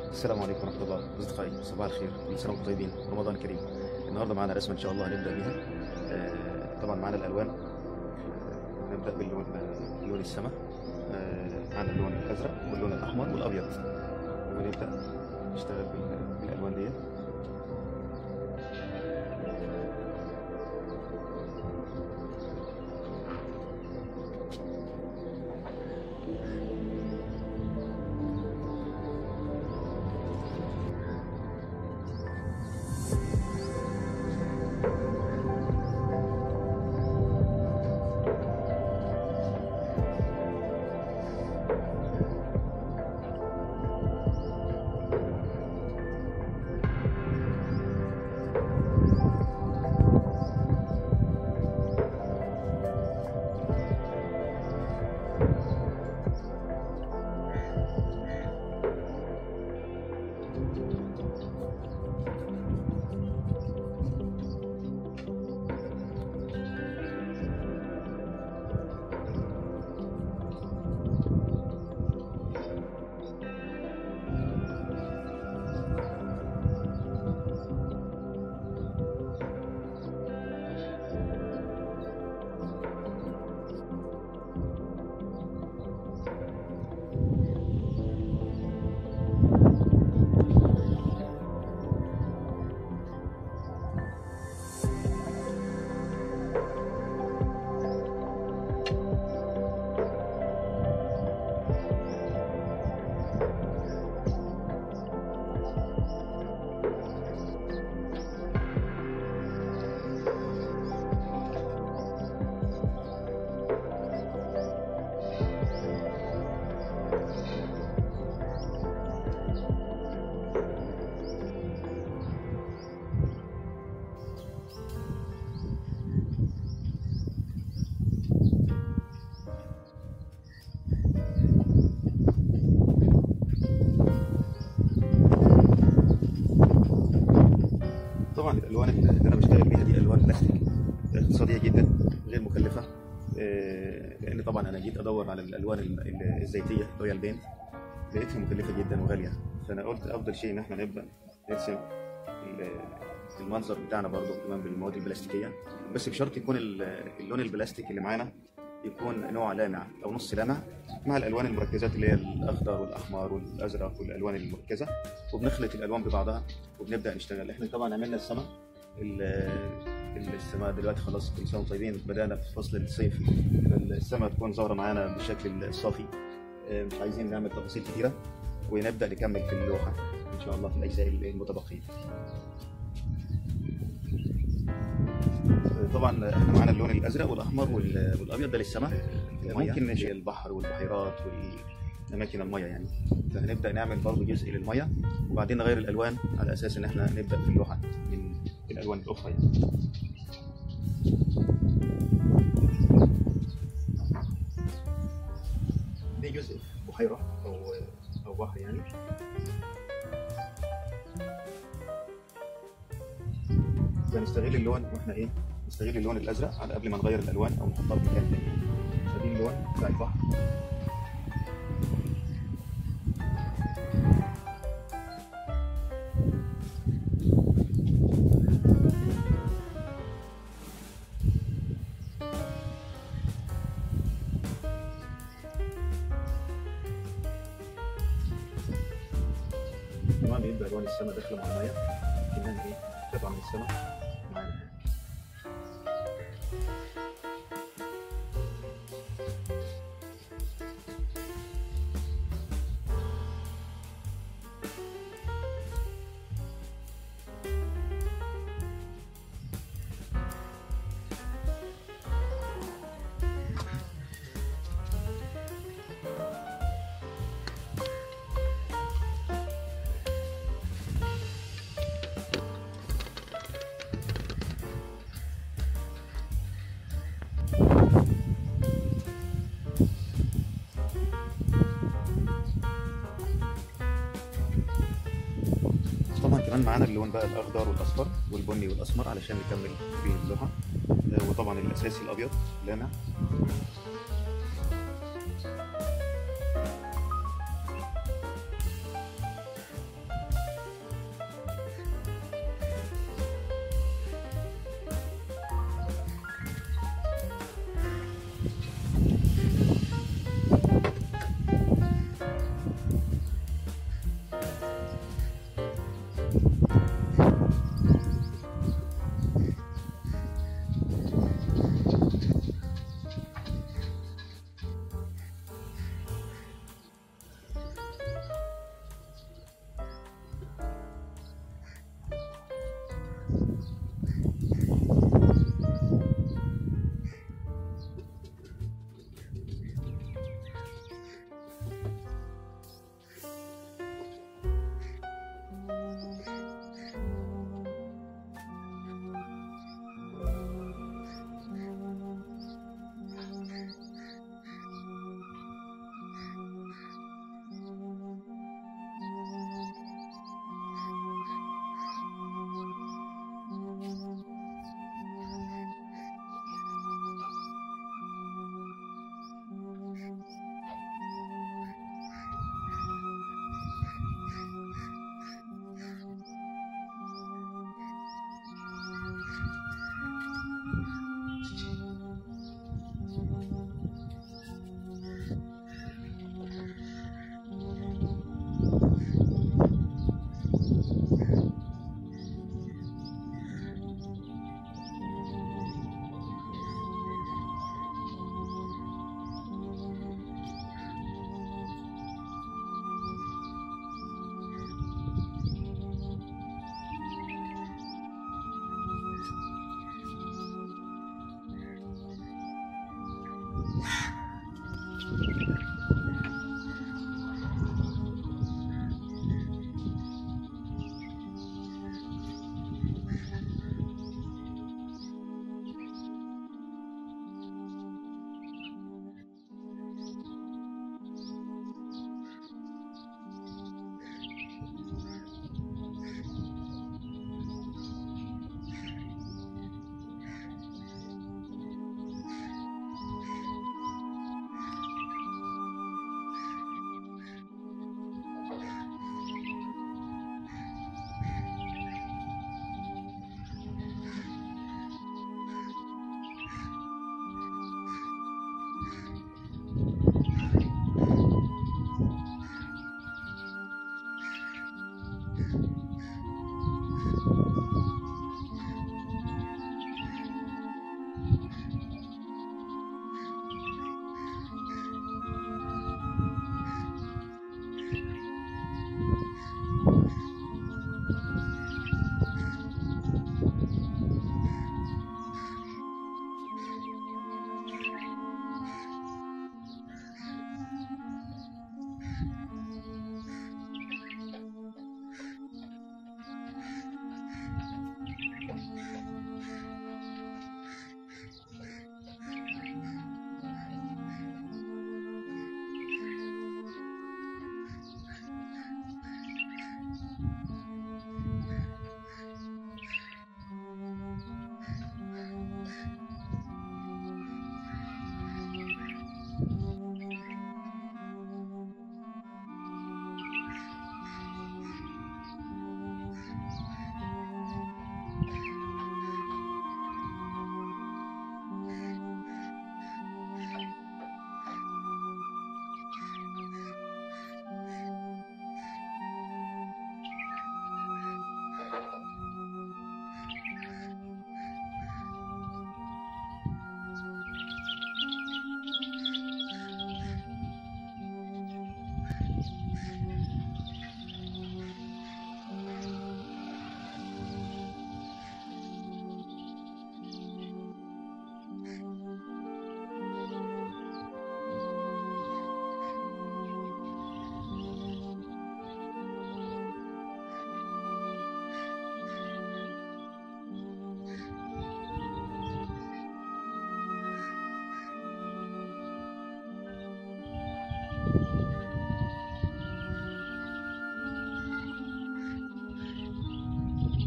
السلام عليكم ورحمة الله أصدقائي صباح الخير كل سنة وأنتم طيبين رمضان كريم النهاردة معانا رسمة إن شاء الله هنبدأ بيها آه، طبعا معانا الألوان آه، نبدأ باللون آه، لون السماء آه، معانا اللون الأزرق واللون الأحمر والأبيض ونبدأ نشتغل بال- بالألوان دي طبعا الالوان اللي انا بشتغل بيها دي الوان بلاستيك اقتصاديه جدا غير مكلفه آه، لان طبعا انا جيت ادور على الالوان ال- ال- الزيتيه اللي هي البينت لقيتها مكلفه جدا وغاليه فانا قلت افضل شيء ان احنا نبدا نرسم ال- المنظر بتاعنا برضه كمان بالمواد البلاستيكيه بس بشرط يكون ال- اللون البلاستيك اللي معانا يكون نوع لامع او نص لامع مع الالوان المركزات اللي هي الاخضر والاحمر والازرق والالوان المركزه وبنخلط الالوان ببعضها وبنبدا نشتغل احنا طبعا عملنا السماء ال- السماء دلوقتي خلاص كل سنه وانتم طيبين بدانا في فصل الصيف السماء تكون ظاهره معانا بالشكل الصافي آه، مش عايزين نعمل تفاصيل كتيره ونبدا نكمل في اللوحه ان شاء الله في الاجزاء المتبقيه آه، طبعا احنا معانا اللون الازرق والاحمر وال- والابيض ده للسماء ممكن نشيل البحر والبحيرات والاماكن الميه يعني فهنبدا نعمل برضه جزء للميه وبعدين نغير الالوان على اساس ان احنا نبدا في اللوحه من الالوان الاخرى يعني دي جزء بحيره او او بحر يعني فنستغل اللون واحنا ايه نستغل اللون الازرق على قبل ما نغير الالوان او نحطها في مكان تاني فدي اللون بتاع البحر طبعا بيبقى الوان السماء داخله مع الميه كانها ايه قطعه من السماء معانا كمان معانا اللون بقى الاخضر والاصفر والبني والاسمر علشان نكمل في اللوحه آه، وطبعا الاساسي الابيض لامع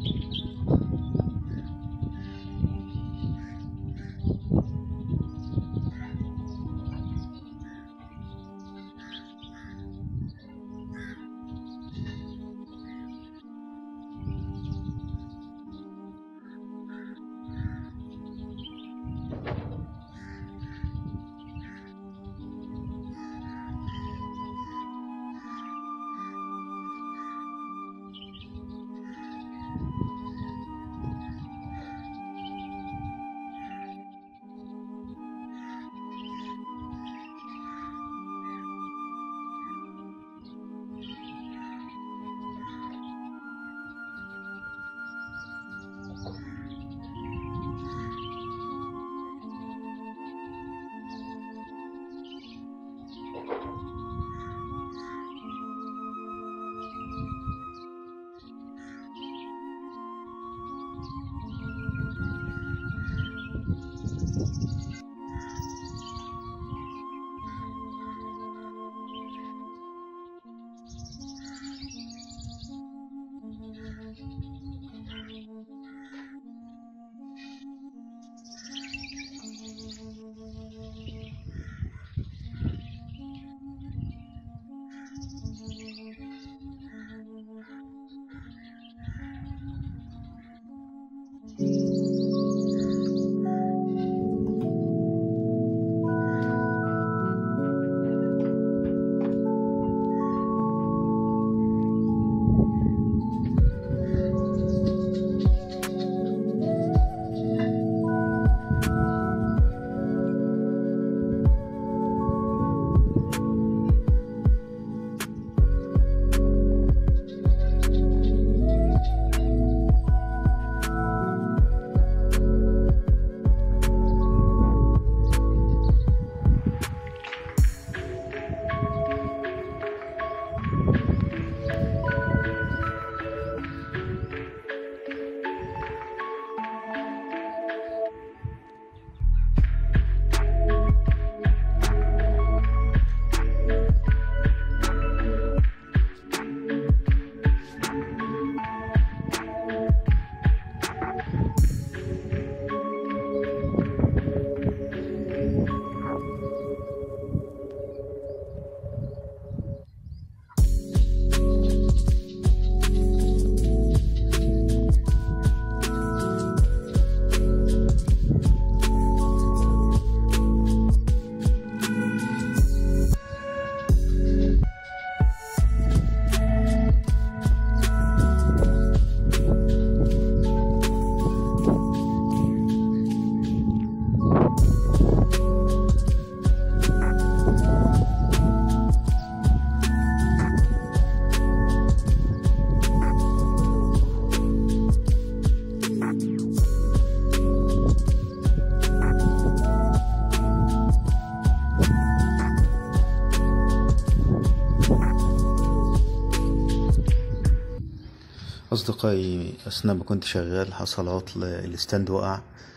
أصدقائي أثناء ما كنت شغال حصل عطل الستاند وقع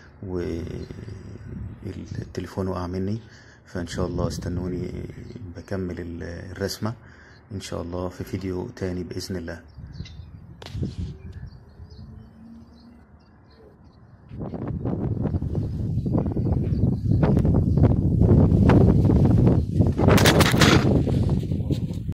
والتليفون وقع مني فإن شاء الله استنوني بكمل الرسمة إن شاء الله في فيديو تاني بإذن الله